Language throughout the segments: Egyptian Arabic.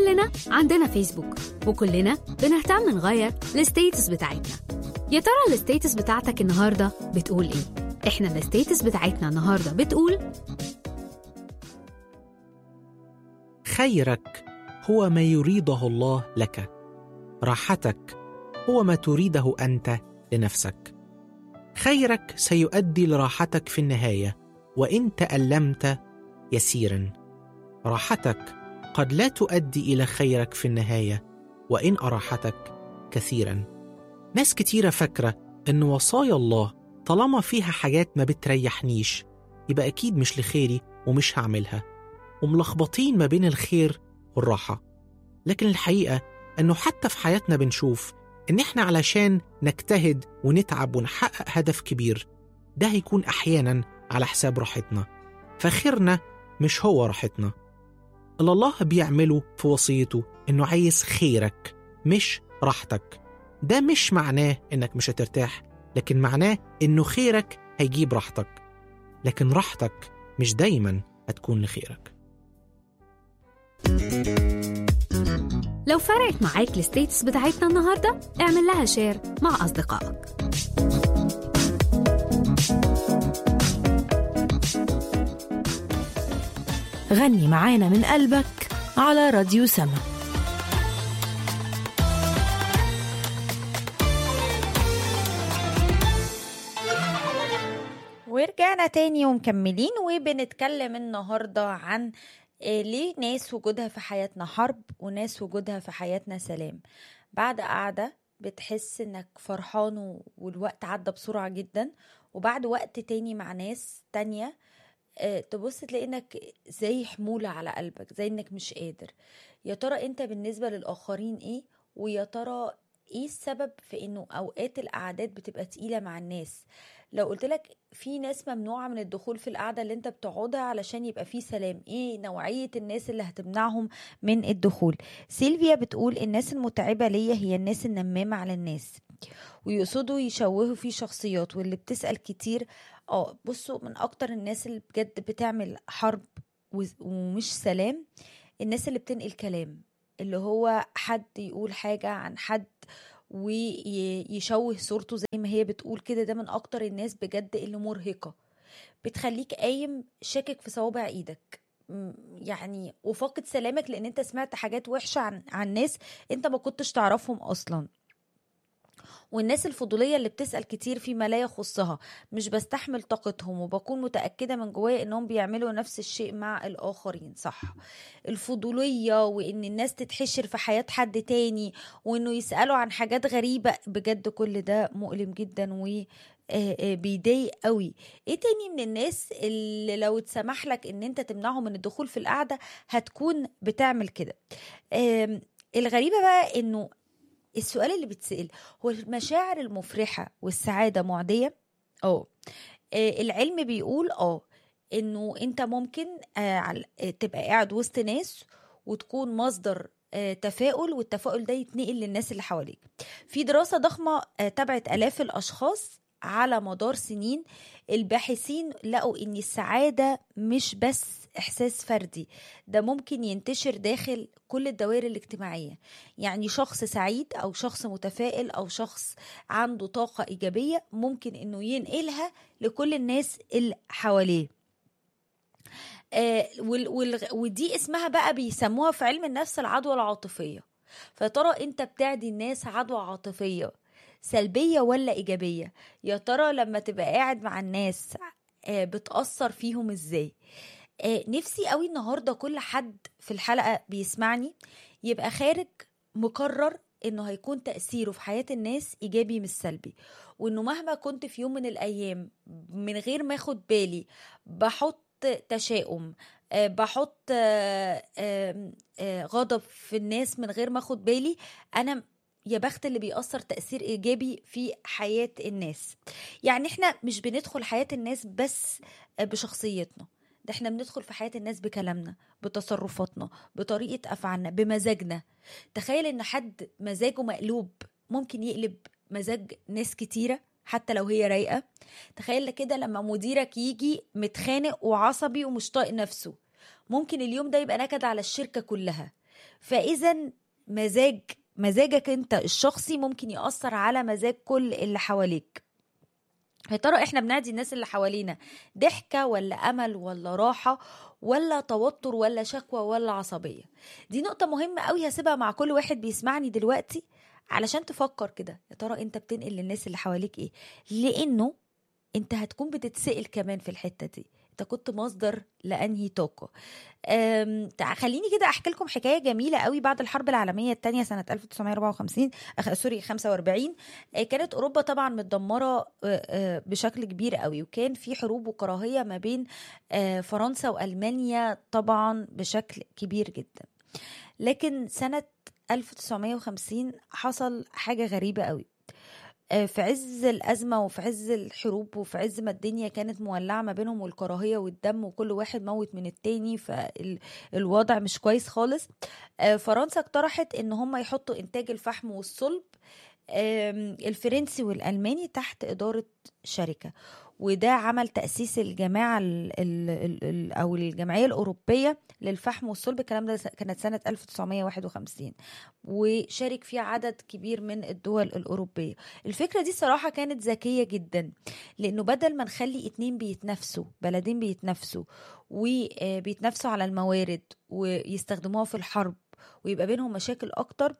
كلنا عندنا فيسبوك وكلنا بنهتم نغير الستيتس بتاعتنا يا ترى الستيتس بتاعتك النهارده بتقول ايه احنا الستيتس بتاعتنا النهارده بتقول خيرك هو ما يريده الله لك راحتك هو ما تريده انت لنفسك خيرك سيؤدي لراحتك في النهايه وان تالمت يسيرا راحتك قد لا تؤدي الى خيرك في النهايه وان اراحتك كثيرا ناس كتيره فاكره ان وصايا الله طالما فيها حاجات ما بتريحنيش يبقى اكيد مش لخيري ومش هعملها وملخبطين ما بين الخير والراحه لكن الحقيقه انه حتى في حياتنا بنشوف ان احنا علشان نجتهد ونتعب ونحقق هدف كبير ده هيكون احيانا على حساب راحتنا فخيرنا مش هو راحتنا اللي الله بيعمله في وصيته انه عايز خيرك مش راحتك ده مش معناه انك مش هترتاح لكن معناه انه خيرك هيجيب راحتك لكن راحتك مش دايما هتكون لخيرك لو فرقت معاك الستيتس بتاعتنا النهارده اعمل لها شير مع اصدقائك غني معانا من قلبك على راديو سما ورجعنا تاني ومكملين وبنتكلم النهاردة عن آه، ليه ناس وجودها في حياتنا حرب وناس وجودها في حياتنا سلام بعد قعدة بتحس انك فرحان و- والوقت عدى بسرعة جدا وبعد وقت تاني مع ناس تانية آه، تبص تلاقي انك زي حمولة على قلبك زي انك مش قادر يا ترى انت بالنسبة للآخرين ايه ويا ترى ايه السبب في انه اوقات القعدات بتبقى تقيلة مع الناس لو قلت لك في ناس ممنوعة من الدخول في القعدة اللي انت بتقعدها علشان يبقى في سلام ايه نوعية الناس اللي هتمنعهم من الدخول سيلفيا بتقول الناس المتعبة ليا هي الناس النمامة على الناس ويقصدوا يشوهوا في شخصيات واللي بتسأل كتير اه بصوا من اكتر الناس اللي بجد بتعمل حرب و- ومش سلام الناس اللي بتنقل كلام اللي هو حد يقول حاجة عن حد ويشوه صورته زي ما هي بتقول كده ده من اكتر الناس بجد اللي مرهقة بتخليك قايم شاكك في صوابع ايدك م- يعني وفاقد سلامك لان انت سمعت حاجات وحشة عن عن ناس انت ما كنتش تعرفهم اصلا والناس الفضولية اللي بتسأل كتير فيما لا يخصها مش بستحمل طاقتهم وبكون متأكدة من جوايا انهم بيعملوا نفس الشيء مع الآخرين صح الفضولية وان الناس تتحشر في حياة حد تاني وانه يسألوا عن حاجات غريبة بجد كل ده مؤلم جدا و آه، آه، بيضايق قوي ايه تاني من الناس اللي لو اتسمح لك ان انت تمنعهم من الدخول في القعدة هتكون بتعمل كده آم، الغريبة بقى انه السؤال اللي بيتسأل هو المشاعر المفرحة والسعادة معدية؟ اه آه، العلم بيقول اه انه انت ممكن آه، عل- آه، تبقى قاعد وسط ناس وتكون مصدر آه، تفاؤل والتفاؤل ده يتنقل للناس اللي حواليك في دراسة ضخمة آه، تبعت آلاف الأشخاص على مدار سنين الباحثين لقوا ان السعادة مش بس احساس فردي ده ممكن ينتشر داخل كل الدوائر الاجتماعية يعني شخص سعيد او شخص متفائل او شخص عنده طاقة ايجابية ممكن انه ينقلها لكل الناس اللي حواليه آه وال وال ودي اسمها بقى بيسموها في علم النفس العدوى العاطفية فترى انت بتعدي الناس عدوى عاطفية سلبية ولا إيجابية يا ترى لما تبقى قاعد مع الناس آه، بتأثر فيهم إزاي آه، نفسي قوي النهاردة كل حد في الحلقة بيسمعني يبقى خارج مقرر انه هيكون تأثيره في حياة الناس ايجابي مش سلبي وانه مهما كنت في يوم من الايام من غير ما اخد بالي بحط تشاؤم آه، بحط آه، آم، آه، غضب في الناس من غير ما اخد بالي انا يا بخت اللي بيأثر تأثير إيجابي في حياة الناس يعني احنا مش بندخل حياة الناس بس بشخصيتنا ده احنا بندخل في حياة الناس بكلامنا بتصرفاتنا بطريقة أفعالنا بمزاجنا تخيل ان حد مزاجه مقلوب ممكن يقلب مزاج ناس كتيرة حتى لو هي رايقة تخيل كده لما مديرك يجي متخانق وعصبي ومش طايق نفسه ممكن اليوم ده يبقى نكد على الشركة كلها فاذا مزاج مزاجك انت الشخصي ممكن يأثر على مزاج كل اللي حواليك يا ترى احنا بنعدي الناس اللي حوالينا ضحكة ولا أمل ولا راحة ولا توتر ولا شكوى ولا عصبية دي نقطة مهمة قوي هسيبها مع كل واحد بيسمعني دلوقتي علشان تفكر كده يا ترى انت بتنقل للناس اللي حواليك ايه لانه انت هتكون بتتسأل كمان في الحتة دي انت كنت مصدر لانهي طاقه أم، تع- خليني كده احكي لكم حكايه جميله قوي بعد الحرب العالميه الثانيه سنه 1954 أخ... سوري 45 آه، كانت اوروبا طبعا متدمره آه، آه، بشكل كبير قوي وكان في حروب وكراهيه ما بين آه، فرنسا والمانيا طبعا بشكل كبير جدا لكن سنه 1950 حصل حاجه غريبه قوي آه، في عز الأزمة وفي عز الحروب وفي عز ما الدنيا كانت مولعة ما بينهم والكراهية والدم وكل واحد موت من التاني فالوضع مش كويس خالص آه، فرنسا اقترحت ان هم يحطوا انتاج الفحم والصلب آم، الفرنسي والألماني تحت إدارة شركة وده عمل تأسيس الجماعة ال ال ال ال أو الجمعية الأوروبية للفحم والصلب الكلام ده س- كانت سنة 1951 وشارك فيه عدد كبير من الدول الأوروبية الفكرة دي صراحة كانت ذكية جدا لأنه بدل ما نخلي اتنين بيتنافسوا بلدين بيتنافسوا وبيتنافسوا على الموارد ويستخدموها في الحرب ويبقى بينهم مشاكل أكتر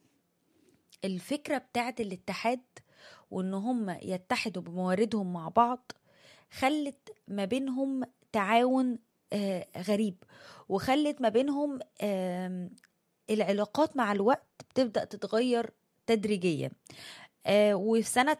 الفكرة بتاعت الاتحاد وان هم يتحدوا بمواردهم مع بعض خلت ما بينهم تعاون آه، غريب وخلت ما بينهم آم، العلاقات مع الوقت بتبدأ تتغير تدريجيا آه، وفي سنة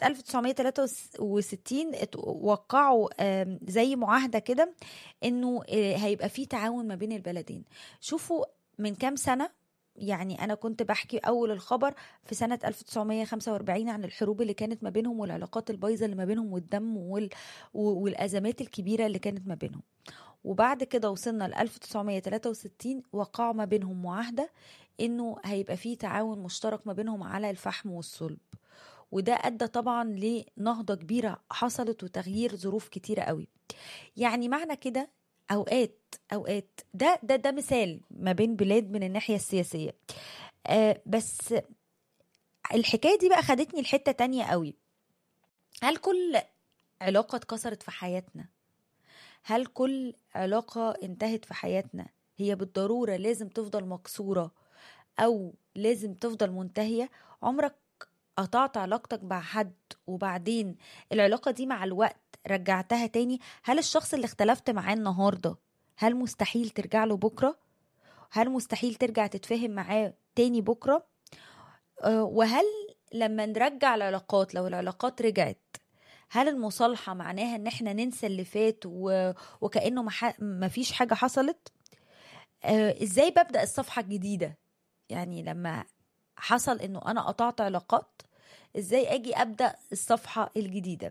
1963 ات- وقعوا آم، زي معاهدة كده انه آه، هيبقى في تعاون ما بين البلدين شوفوا من كام سنة يعني انا كنت بحكي اول الخبر في سنة 1945 عن الحروب اللي كانت ما بينهم والعلاقات البايظة اللي ما بينهم والدم وال... و- والأزمات الكبيرة اللي كانت ما بينهم وبعد كده وصلنا ل 1963 وقعوا ما بينهم معاهدة انه هيبقى في تعاون مشترك ما بينهم على الفحم والصلب وده ادى طبعا لنهضة كبيرة حصلت وتغيير ظروف كتيرة قوي يعني معنى كده اوقات اوقات ده ده ده مثال ما بين بلاد من الناحية السياسية آه بس الحكايه دي بقى خدتني لحته تانية قوي هل كل علاقه اتكسرت في حياتنا هل كل علاقه انتهت في حياتنا هي بالضروره لازم تفضل مكسوره او لازم تفضل منتهيه عمرك قطعت علاقتك مع حد وبعدين العلاقه دي مع الوقت رجعتها تاني هل الشخص اللي اختلفت معاه النهارده هل مستحيل ترجع له بكره هل مستحيل ترجع تتفاهم معاه تاني بكره آه، وهل لما نرجع العلاقات لو العلاقات رجعت هل المصالحة معناها ان احنا ننسى اللي فات و... وكأنه ما ح... مفيش حاجة حصلت آه، ازاي ببدأ الصفحة الجديدة يعني لما حصل انه انا قطعت علاقات ازاي اجي ابدأ الصفحة الجديدة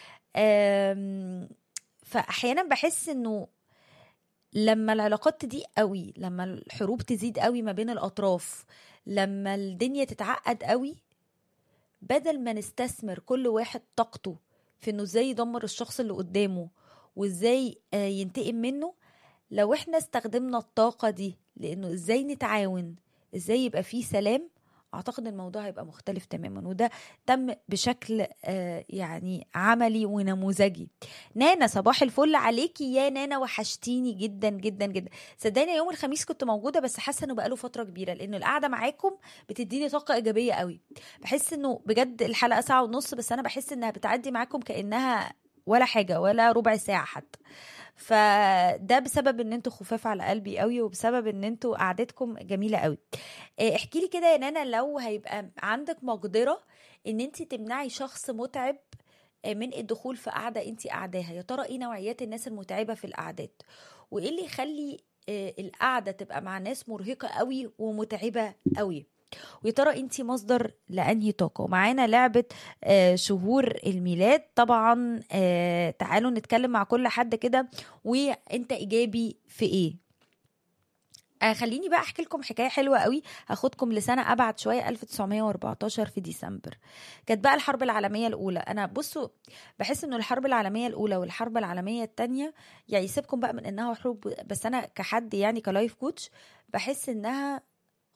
آم، فاحيانا بحس انه لما العلاقات تضيق قوي لما الحروب تزيد قوي ما بين الاطراف لما الدنيا تتعقد قوي بدل ما نستثمر كل واحد طاقته في انه ازاي يدمر الشخص اللي قدامه وازاي آه، ينتقم منه لو احنا استخدمنا الطاقة دي لانه ازاي نتعاون ازاي يبقى فيه سلام اعتقد الموضوع هيبقى مختلف تماما وده تم بشكل آه، يعني عملي ونموذجي نانا صباح الفل عليكي يا نانا وحشتيني جدا جدا جدا صدقني يوم الخميس كنت موجوده بس حاسه انه بقاله فتره كبيره لان القعده معاكم بتديني طاقه ايجابيه قوي بحس انه بجد الحلقه ساعه ونص بس انا بحس انها بتعدي معاكم كانها ولا حاجه ولا ربع ساعه حتى فده بسبب ان انتوا خفاف على قلبي قوي وبسبب ان انتوا قعدتكم جميله قوي إيه، احكي لي كده يا نانا لو هيبقى عندك مقدره ان انت تمنعي شخص متعب آه، من الدخول في قعده انت قاعداها يا ترى ايه نوعيات الناس المتعبه في القعدات وايه اللي يخلي آه، القعده تبقى مع ناس مرهقه قوي ومتعبه قوي ويا ترى انت مصدر لانهي طاقه ومعانا لعبه آه، شهور الميلاد طبعا آه، تعالوا نتكلم مع كل حد كده وانت ايجابي في ايه آه خليني بقى احكي لكم حكايه حلوه قوي هاخدكم لسنه ابعد شويه 1914 في ديسمبر كانت بقى الحرب العالميه الاولى انا بصوا بحس انه الحرب العالميه الاولى والحرب العالميه الثانيه يعني سيبكم بقى من انها حروب بس انا كحد يعني كلايف كوتش بحس انها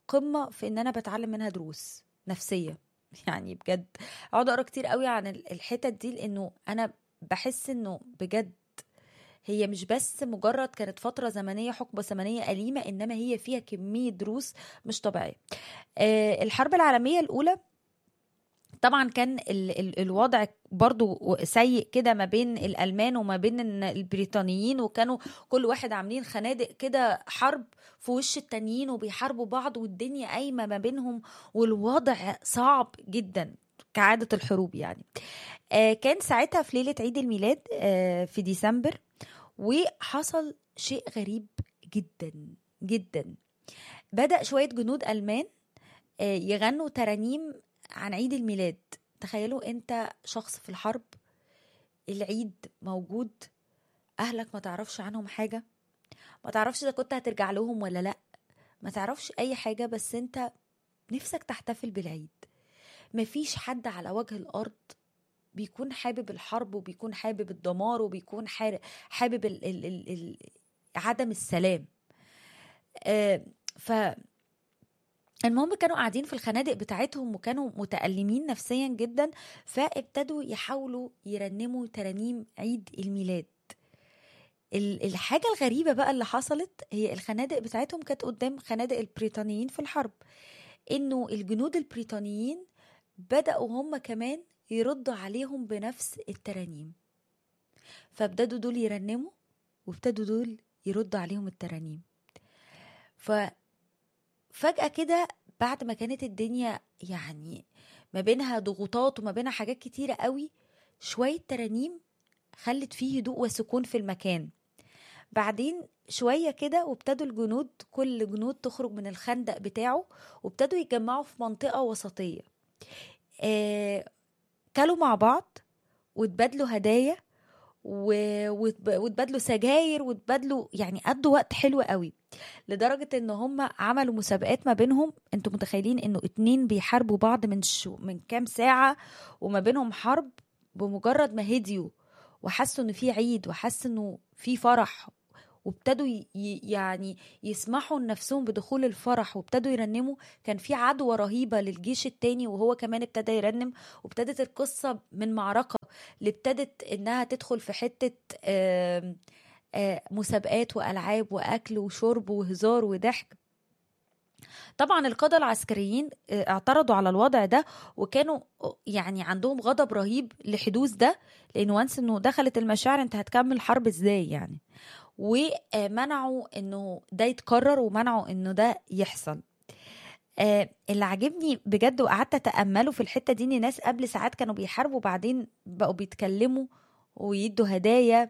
قمه في ان انا بتعلم منها دروس نفسيه يعني بجد اقعد اقرا كتير قوي عن ال- الحتت دي لانه انا بحس انه بجد هي مش بس مجرد كانت فترة زمنية حقبة زمنية أليمة إنما هي فيها كمية دروس مش طبيعية آه، الحرب العالمية الأولى طبعا كان ال ال الوضع برضو سيء كده ما بين الألمان وما بين ال- البريطانيين وكانوا كل واحد عاملين خنادق كده حرب في وش التانيين وبيحاربوا بعض والدنيا قايمة ما بينهم والوضع صعب جدا كعادة الحروب يعني آه، كان ساعتها في ليلة عيد الميلاد آه، في ديسمبر وحصل شيء غريب جدا جدا بدأ شوية جنود ألمان آه، يغنوا ترانيم عن عيد الميلاد تخيلوا انت شخص في الحرب العيد موجود اهلك ما تعرفش عنهم حاجة ما تعرفش اذا كنت هترجع لهم ولا لا ما تعرفش اي حاجة بس انت نفسك تحتفل بالعيد مفيش حد على وجه الارض بيكون حابب الحرب وبيكون حابب الدمار وبيكون حار- حابب ال ال ال ال عدم السلام آه ف المهم كانوا قاعدين في الخنادق بتاعتهم وكانوا متألمين نفسيا جدا فابتدوا يحاولوا يرنموا ترانيم عيد الميلاد ال- الحاجة الغريبة بقى اللي حصلت هي الخنادق بتاعتهم كانت قدام خنادق البريطانيين في الحرب انه الجنود البريطانيين بدأوا هم كمان يردوا عليهم بنفس الترانيم فابتدوا دول يرنموا وابتدوا دول يردوا عليهم الترانيم ففجأة كده بعد ما كانت الدنيا يعني ما بينها ضغوطات وما بينها حاجات كتيرة قوي شوية ترانيم خلت فيه هدوء وسكون في المكان بعدين شوية كده وابتدوا الجنود كل جنود تخرج من الخندق بتاعه وابتدوا يتجمعوا في منطقة وسطية آه كلوا مع بعض واتبادلوا هدايا و- واتب- واتبادلوا سجاير واتبادلوا يعني قضوا وقت حلو قوي لدرجة ان هم عملوا مسابقات ما بينهم انتوا متخيلين انه اتنين بيحاربوا بعض من شو من كام ساعة وما بينهم حرب بمجرد ما هديوا وحسوا ان في عيد وحسوا انه في فرح وابتدوا ي- ي- يعني يسمحوا لنفسهم بدخول الفرح وابتدوا يرنموا كان في عدوى رهيبة للجيش التاني وهو كمان ابتدى يرنم وابتدت القصة من معركة اللي ابتدت انها تدخل في حتة آم، آه، مسابقات والعاب واكل وشرب وهزار وضحك طبعا القادة العسكريين آه، اعترضوا على الوضع ده وكانوا آه، يعني عندهم غضب رهيب لحدوث ده لان وانس انه دخلت المشاعر انت هتكمل حرب ازاي يعني ومنعوا انه ده يتكرر ومنعوا انه ده يحصل آه، اللي عاجبني بجد وقعدت اتامله في الحته دي ان ناس قبل ساعات كانوا بيحاربوا بعدين بقوا بيتكلموا ويدوا هدايا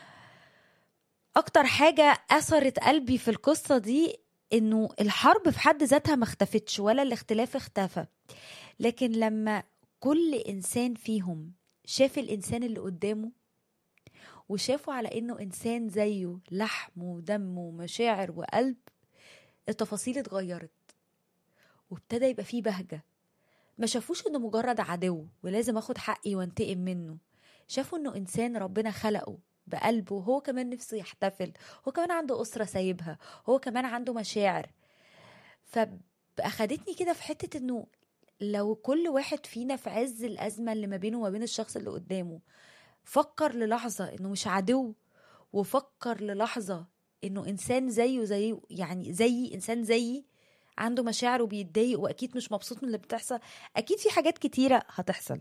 اكتر حاجه اثرت قلبي في القصه دي انه الحرب في حد ذاتها ما اختفتش ولا الاختلاف اختفى لكن لما كل انسان فيهم شاف الانسان اللي قدامه وشافه على انه انسان زيه لحم ودم ومشاعر وقلب التفاصيل اتغيرت وابتدى يبقى فيه بهجة ما شافوش انه مجرد عدو ولازم اخد حقي وانتقم منه شافوا انه انسان ربنا خلقه بقلبه وهو كمان نفسه يحتفل هو كمان عنده أسرة سايبها هو كمان عنده مشاعر فأخدتني كده في حتة انه لو كل واحد فينا في عز الأزمة اللي ما بينه وما بين الشخص اللي قدامه فكر للحظة انه مش عدو وفكر للحظة انه انسان زيه زيه يعني زي انسان زيي عنده مشاعر وبيتضايق واكيد مش مبسوط من اللي بتحصل اكيد في حاجات كتيرة هتحصل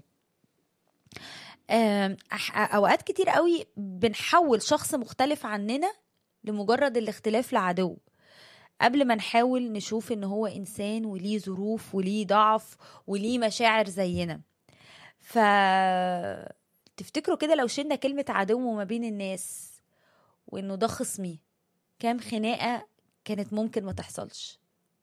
آم، أح- اوقات كتير قوي بنحول شخص مختلف عننا لمجرد الاختلاف لعدو قبل ما نحاول نشوف ان هو انسان وليه ظروف وليه ضعف وليه مشاعر زينا ف تفتكروا كده لو شلنا كلمة عدو ما بين الناس وانه ده خصمي كام خناقة كانت ممكن ما تحصلش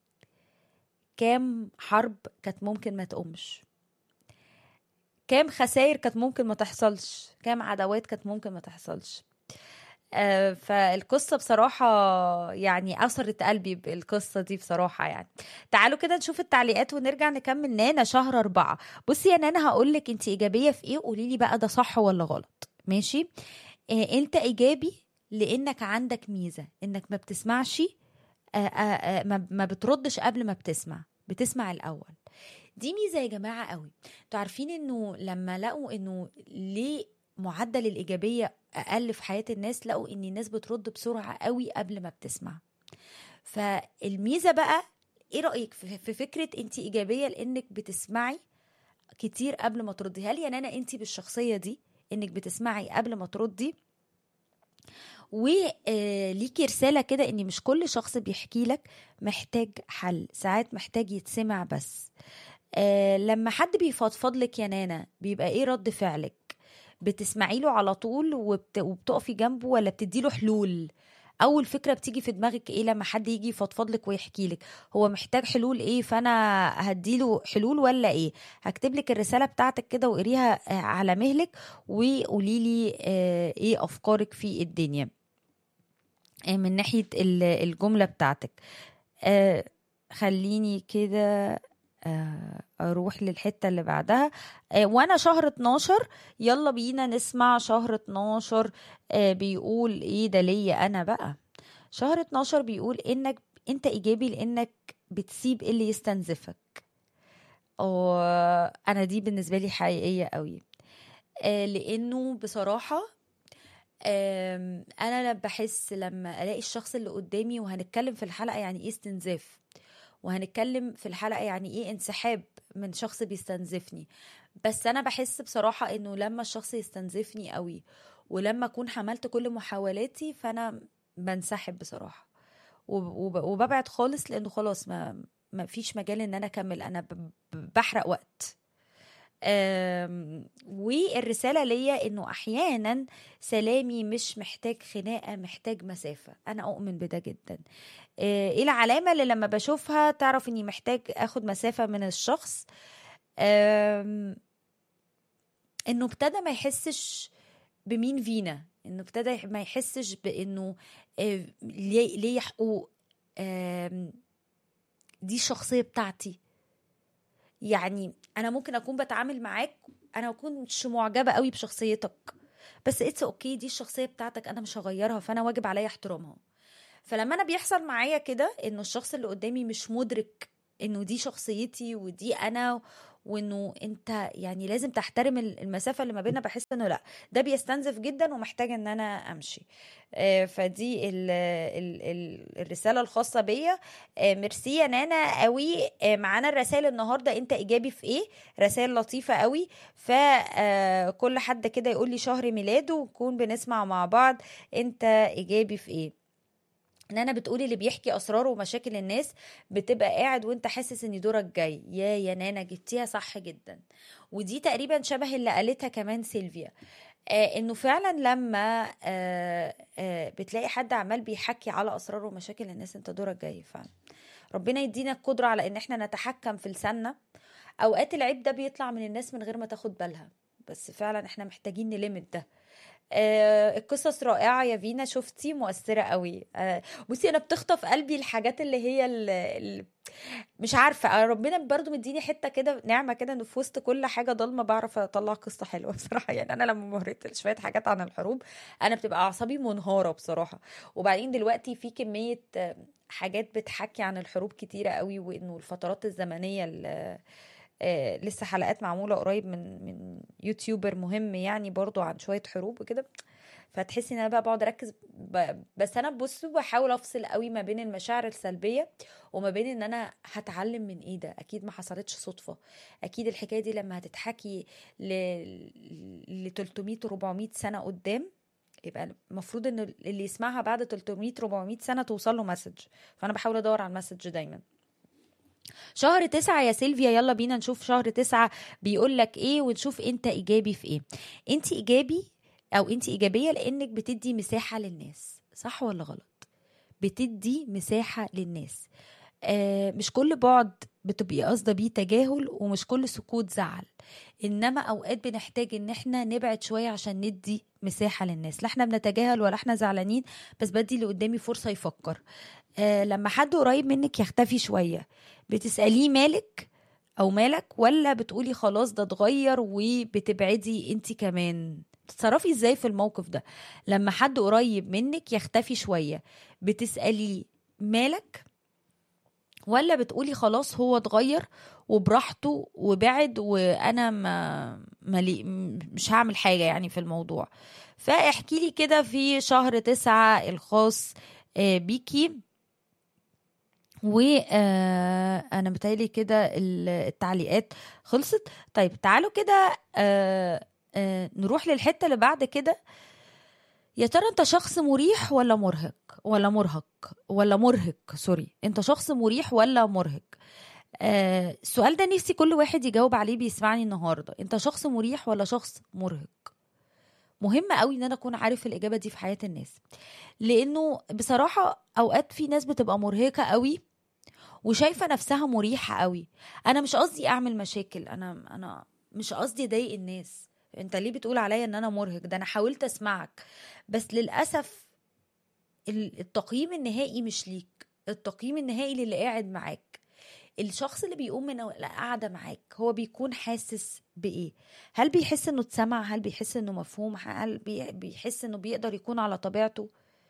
كام حرب كانت ممكن ما تقومش كام خسائر كانت ممكن ما تحصلش كام عداوات كانت ممكن ما تحصلش آه، فالقصة بصراحة يعني أثرت قلبي بالقصة دي بصراحة يعني تعالوا كده نشوف التعليقات ونرجع نكمل نانا شهر أربعة بصي يا نانا هقولك انت إيجابية في إيه قولي لي بقى ده صح ولا غلط ماشي آه، انت إيجابي لأنك عندك ميزة إنك ما بتسمعش آه، آه، آه، ما ما بتردش قبل ما بتسمع بتسمع الاول دي ميزه يا جماعه قوي انتوا عارفين انه لما لقوا انه ليه معدل الايجابيه اقل في حياه الناس لقوا ان الناس بترد بسرعه قوي قبل ما بتسمع فالميزه بقى ايه رايك في في فكره انت ايجابيه لانك بتسمعي كتير قبل ما تردي هل يا نانا انت بالشخصيه دي انك بتسمعي قبل ما تردي وليكي رسالة كده ان مش كل شخص بيحكي لك محتاج حل ساعات محتاج يتسمع بس آه لما حد بيفضفض لك يا نانا بيبقى ايه رد فعلك بتسمعي له على طول وبت... وبتقفي جنبه ولا بتدي له حلول اول فكره بتيجي في دماغك ايه لما حد يجي يفضفض لك ويحكي لك هو محتاج حلول ايه فانا هديله حلول ولا ايه هكتب لك الرساله بتاعتك كده وقريها آه، على مهلك وقولي لي آه، ايه افكارك في الدنيا آه، من ناحيه ال- الجمله بتاعتك آه، خليني كده آه، اروح للحته اللي بعدها آه، وانا شهر 12 يلا بينا نسمع شهر 12 آه، بيقول ايه ده ليا انا بقى شهر 12 بيقول انك انت ايجابي لانك بتسيب اللي يستنزفك اه انا دي بالنسبه لي حقيقيه قوي آه، لانه بصراحه آم، انا بحس لما الاقي الشخص اللي قدامي وهنتكلم في الحلقه يعني ايه استنزاف وهنتكلم في الحلقه يعني ايه انسحاب من شخص بيستنزفني بس انا بحس بصراحه انه لما الشخص يستنزفني قوي ولما اكون حملت كل محاولاتي فانا بنسحب بصراحه وب- وب- وببعد خالص لانه خلاص ما ما فيش مجال ان انا اكمل انا ب- ب- بحرق وقت أم، والرسالة ليا انه احيانا سلامي مش محتاج خناقة محتاج مسافة انا اؤمن بده جدا آه، ايه العلامة اللي لما بشوفها تعرف اني محتاج اخد مسافة من الشخص أم، انه ابتدى ما يحسش بمين فينا انه ابتدى ما يحسش بانه آه، ليه ليه حقوق آم، دي الشخصية بتاعتي يعني انا ممكن اكون بتعامل معاك انا ما كنتش معجبه قوي بشخصيتك بس اتس اوكي دي الشخصيه بتاعتك انا مش هغيرها فانا واجب عليا احترامها فلما انا بيحصل معايا كده انه الشخص اللي قدامي مش مدرك انه دي شخصيتي ودي انا وانه انت يعني لازم تحترم المسافه اللي ما بيننا بحس انه لا ده بيستنزف جدا ومحتاج ان انا امشي آه، فدي ال ال ال الرساله الخاصه بيا آه، ميرسي يا نانا قوي آه، معانا الرسائل النهارده انت ايجابي في ايه رسائل لطيفه قوي فكل حد كده يقول لي شهر ميلاده ونكون بنسمع مع بعض انت ايجابي في ايه نانا بتقولي اللي بيحكي اسراره ومشاكل الناس بتبقى قاعد وانت حاسس ان دورك جاي يا يا نانا جبتيها صح جدا ودي تقريبا شبه اللي قالتها كمان سيلفيا آه انه فعلا لما آه آه بتلاقي حد عمال بيحكي على اسراره ومشاكل الناس انت دورك جاي فعلا ربنا يدينا القدرة على ان احنا نتحكم في لساننا اوقات العيب ده بيطلع من الناس من غير ما تاخد بالها بس فعلا احنا محتاجين نلمت ده آه القصص رائعة يا فينا شفتي مؤثرة قوي آه بصي انا بتخطف قلبي الحاجات اللي هي ال ال مش عارفة آه، ربنا برضو مديني حتة كده نعمة كده انه في وسط كل حاجة ضلمة بعرف اطلع قصة حلوة بصراحة يعني انا لما مريت شوية حاجات عن الحروب انا بتبقى اعصابي منهارة بصراحة وبعدين دلوقتي في كمية آه، حاجات بتحكي عن الحروب كتيرة قوي وانه الفترات الزمنية اللي آه، لسه حلقات معمولة قريب من من يوتيوبر مهم يعني برضو عن شوية حروب وكده فتحسي ان انا بقى بقعد اركز ب... بس انا بصوا بحاول افصل قوي ما بين المشاعر السلبيه وما بين ان انا هتعلم من ايه ده اكيد ما حصلتش صدفه اكيد الحكايه دي لما هتتحكي ل ل 300 400 سنه قدام يبقى المفروض ان اللي يسمعها بعد 300 400 سنه توصل له مسج فانا بحاول ادور على المسج دايما شهر تسعة يا سيلفيا يلا بينا نشوف شهر تسعة بيقول لك ايه ونشوف انت ايجابي في ايه انت ايجابي او انت ايجابية لانك بتدي مساحة للناس صح ولا غلط بتدي مساحة للناس آه مش كل بعد بتبقي قاصده بيه تجاهل ومش كل سكوت زعل انما اوقات بنحتاج ان احنا نبعد شويه عشان ندي مساحه للناس لا احنا بنتجاهل ولا احنا زعلانين بس بدي اللي قدامي فرصه يفكر آه لما حد قريب منك يختفي شويه بتساليه مالك او مالك ولا بتقولي خلاص ده اتغير وبتبعدي انت كمان تتصرفي ازاي في الموقف ده لما حد قريب منك يختفي شويه بتساليه مالك ولا بتقولي خلاص هو اتغير وبراحته وبعد وانا ما ملي مش هعمل حاجه يعني في الموضوع فاحكي لي كده في شهر تسعة الخاص آه، بيكي وانا متهيألي كده ال- التعليقات خلصت طيب تعالوا كده آه، آه، نروح للحته اللي بعد كده يا ترى انت شخص مريح ولا مرهق ولا مرهق ولا مرهق سوري انت شخص مريح ولا مرهق آه السؤال ده نفسي كل واحد يجاوب عليه بيسمعني النهارده انت شخص مريح ولا شخص مرهق مهم قوي ان انا اكون عارف الاجابه دي في حياه الناس لانه بصراحه اوقات في ناس بتبقى مرهقه قوي وشايفه نفسها مريحه قوي انا مش قصدي اعمل مشاكل انا انا مش قصدي اضايق الناس انت ليه بتقول عليا ان انا مرهق ده انا حاولت اسمعك بس للاسف ال- التقييم النهائي مش ليك التقييم النهائي للي قاعد معاك الشخص اللي بيقوم من القعده معاك هو بيكون حاسس بايه هل بيحس انه اتسمع هل بيحس انه مفهوم هل بي- بيحس انه بيقدر يكون على طبيعته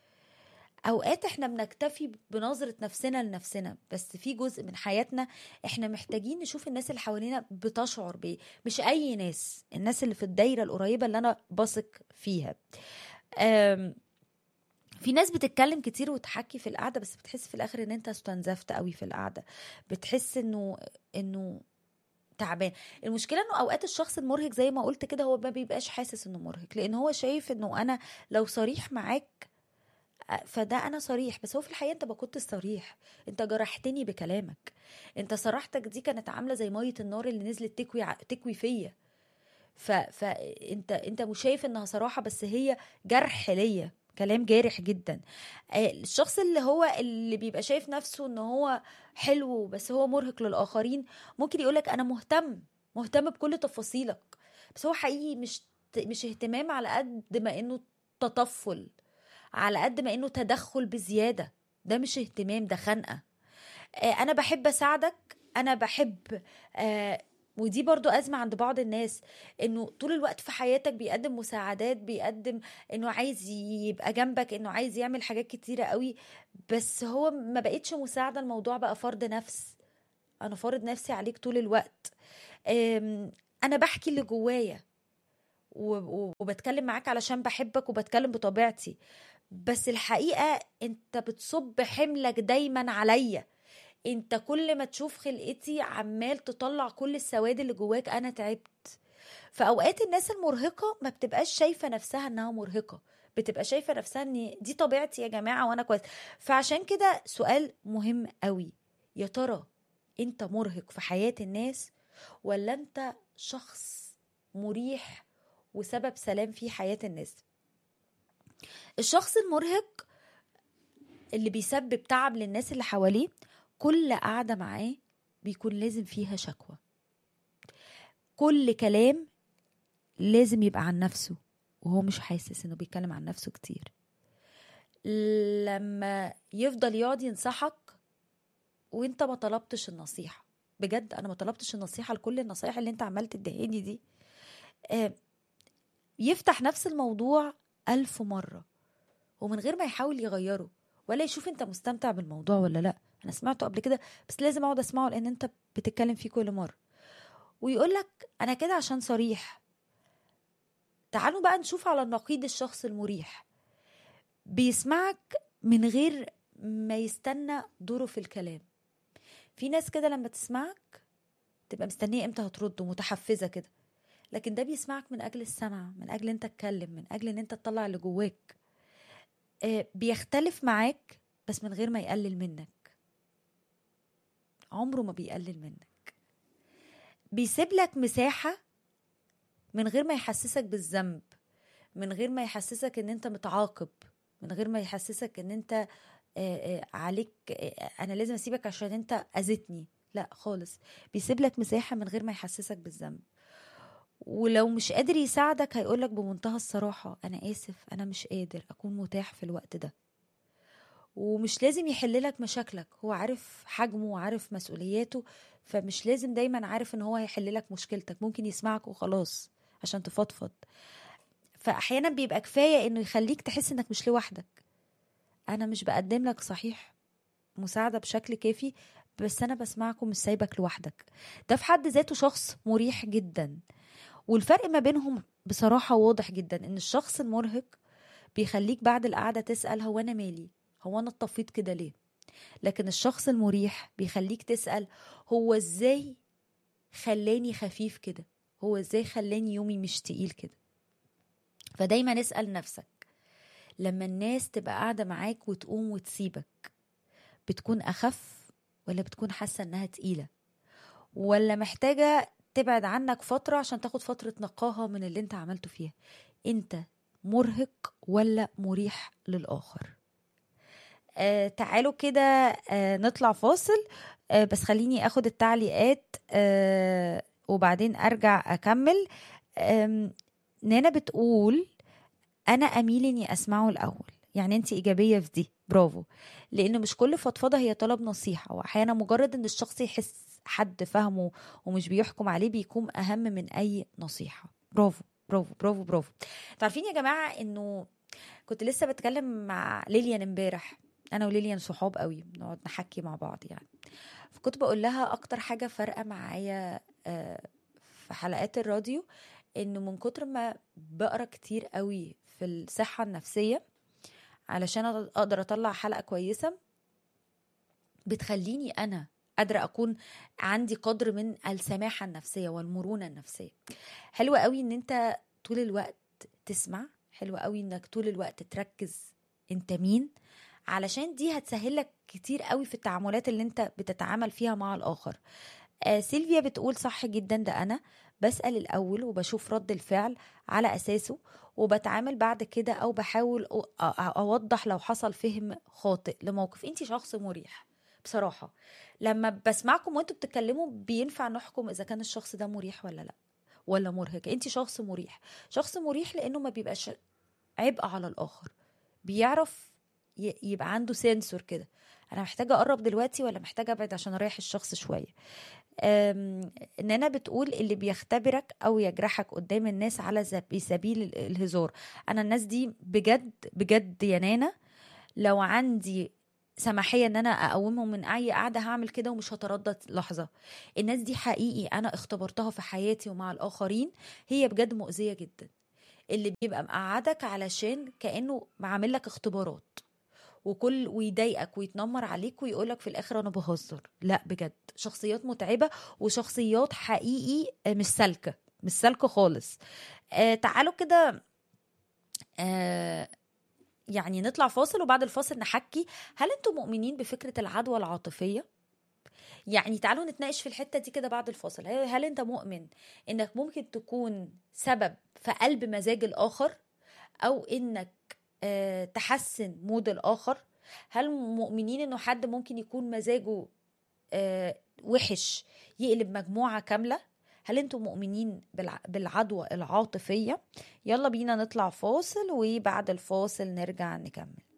اوقات احنا بنكتفي بنظره نفسنا لنفسنا بس في جزء من حياتنا احنا محتاجين نشوف الناس اللي حوالينا بتشعر بايه مش اي ناس الناس اللي في الدايره القريبه اللي انا بثق فيها أم في ناس بتتكلم كتير وتحكي في القعده بس بتحس في الاخر ان انت استنزفت قوي في القعده بتحس انه انه تعبان المشكله انه اوقات الشخص المرهق زي ما قلت كده هو ما بيبقاش حاسس انه مرهق لان هو شايف انه انا لو صريح معاك فده انا صريح بس هو في الحقيقه انت ما كنتش صريح انت جرحتني بكلامك انت صراحتك دي كانت عامله زي ميه النار اللي نزلت تكوي ع- تكوي فيا ف... فانت انت مش شايف انها صراحه بس هي جرح ليا كلام جارح جدا آه، الشخص اللي هو اللي بيبقى شايف نفسه ان هو حلو بس هو مرهق للاخرين ممكن يقولك انا مهتم مهتم بكل تفاصيلك بس هو حقيقي مش مش اهتمام على قد ما انه تطفل على قد ما انه تدخل بزياده ده مش اهتمام ده خنقه آه، انا بحب اساعدك انا بحب آه، ودي برضو أزمة عند بعض الناس إنه طول الوقت في حياتك بيقدم مساعدات بيقدم إنه عايز يبقى جنبك إنه عايز يعمل حاجات كتيرة قوي بس هو ما بقتش مساعدة الموضوع بقى فرض نفس أنا فارض نفسي عليك طول الوقت أم، أنا بحكي اللي جوايا و- و- وبتكلم معاك علشان بحبك وبتكلم بطبيعتي بس الحقيقة انت بتصب حملك دايما عليا انت كل ما تشوف خلقتي عمال تطلع كل السواد اللي جواك انا تعبت فاوقات الناس المرهقة ما بتبقاش شايفة نفسها انها مرهقة بتبقى شايفة نفسها ان دي طبيعتي يا جماعة وانا كويس فعشان كده سؤال مهم قوي يا ترى انت مرهق في حياة الناس ولا انت شخص مريح وسبب سلام في حياة الناس الشخص المرهق اللي بيسبب تعب للناس اللي حواليه كل قعدة معاه بيكون لازم فيها شكوى كل كلام لازم يبقى عن نفسه وهو مش حاسس انه بيتكلم عن نفسه كتير لما يفضل يقعد ينصحك وانت ما طلبتش النصيحة بجد انا ما طلبتش النصيحة لكل النصايح اللي انت عمال تدهني دي آه، يفتح نفس الموضوع ألف مرة ومن غير ما يحاول يغيره ولا يشوف انت مستمتع بالموضوع ولا لا انا سمعته قبل كده بس لازم اقعد اسمعه لان انت بتتكلم فيه كل مرة ويقول لك انا كده عشان صريح تعالوا بقى نشوف على النقيض الشخص المريح بيسمعك من غير ما يستنى دوره في الكلام في ناس كده لما تسمعك تبقى مستنيه امتى هترد ومتحفزه كده لكن ده بيسمعك من اجل السمع من اجل انت تتكلم من اجل ان انت تطلع اللي جواك آه، بيختلف معاك بس من غير ما يقلل منك عمره ما بيقلل منك بيسيب لك مساحة من غير ما يحسسك بالذنب من غير ما يحسسك ان انت متعاقب من غير ما يحسسك ان انت آه، آه، عليك آه، انا لازم اسيبك عشان انت اذيتني لا خالص بيسيب لك مساحة من غير ما يحسسك بالذنب ولو مش قادر يساعدك هيقولك بمنتهى الصراحة أنا آسف أنا مش قادر أكون متاح في الوقت ده ومش لازم يحللك مشاكلك هو عارف حجمه وعارف مسؤولياته فمش لازم دايما عارف ان هو هيحللك مشكلتك ممكن يسمعك وخلاص عشان تفضفض فأحيانا بيبقى كفاية انه يخليك تحس انك مش لوحدك انا مش بقدم لك صحيح مساعدة بشكل كافي بس انا بسمعكم مش سايبك لوحدك ده في حد ذاته شخص مريح جدا والفرق ما بينهم بصراحة واضح جدا ان الشخص المرهق بيخليك بعد القعدة تسأل هو انا مالي هو انا اتطفيت كده ليه لكن الشخص المريح بيخليك تسأل هو ازاي خلاني خفيف كده هو ازاي خلاني يومي مش تقيل كده فدايما اسأل نفسك لما الناس تبقى قاعدة معاك وتقوم وتسيبك بتكون أخف ولا بتكون حاسة إنها تقيلة ولا محتاجة تبعد عنك فترة عشان تاخد فترة نقاهة من اللي انت عملته فيها انت مرهق ولا مريح للآخر آه تعالوا كده آه نطلع فاصل آه بس خليني اخد التعليقات آه وبعدين ارجع اكمل آم، نانا بتقول انا اميل اني اسمعه الاول يعني انت ايجابيه في دي برافو لان مش كل فضفضه هي طلب نصيحه واحيانا مجرد ان الشخص يحس حد فاهمه ومش بيحكم عليه بيكون اهم من اي نصيحه برافو برافو برافو برافو تعرفين يا جماعه انه كنت لسه بتكلم مع ليليان امبارح انا وليليان صحاب قوي بنقعد نحكي مع بعض يعني فكنت بقول لها اكتر حاجه فارقه معايا آه، في حلقات الراديو انه من كتر ما بقرا كتير قوي في الصحه النفسيه علشان اقدر اطلع حلقه كويسه بتخليني انا قادره اكون عندي قدر من السماحه النفسيه والمرونه النفسيه حلو قوي ان انت طول الوقت تسمع حلو قوي انك طول الوقت تركز انت مين علشان دي هتسهل لك كتير قوي في التعاملات اللي انت بتتعامل فيها مع الاخر آه سيلفيا بتقول صح جدا ده انا بسأل الأول وبشوف رد الفعل على أساسه وبتعامل بعد كده أو بحاول أ- أ- أوضح لو حصل فهم خاطئ لموقف أنت شخص مريح بصراحة لما بسمعكم وانتوا بتتكلموا بينفع نحكم إذا كان الشخص ده مريح ولا لأ ولا مرهق أنت شخص مريح شخص مريح لأنه ما بيبقاش عبء على الآخر بيعرف ي- يبقى عنده سنسور كده انا محتاجه اقرب دلوقتي ولا محتاجه ابعد عشان اريح الشخص شويه أم، نانا بتقول اللي بيختبرك او يجرحك قدام الناس على سب- سبيل ال- الهزار انا الناس دي بجد بجد يا نانا لو عندي سماحيه ان انا اقومهم من اي قعده هعمل كده ومش هتردد لحظه الناس دي حقيقي انا اختبرتها في حياتي ومع الاخرين هي بجد مؤذيه جدا اللي بيبقى مقعدك علشان كانه عامل لك اختبارات وكل ويضايقك ويتنمر عليك ويقولك في الاخر انا بهزر لا بجد شخصيات متعبه وشخصيات حقيقي آه، مش سالكه مش سالكه خالص آه تعالوا كده آه يعني نطلع فاصل وبعد الفاصل نحكي هل انتم مؤمنين بفكره العدوى العاطفيه يعني تعالوا نتناقش في الحته دي كده بعد الفاصل هل هل انت مؤمن انك ممكن تكون سبب في قلب مزاج الاخر او انك آه، تحسن مود الاخر هل مؤمنين انه حد ممكن يكون مزاجه آه، وحش يقلب مجموعه كامله هل انتم مؤمنين بالع- بالعدوى العاطفيه يلا بينا نطلع فاصل وبعد الفاصل نرجع نكمل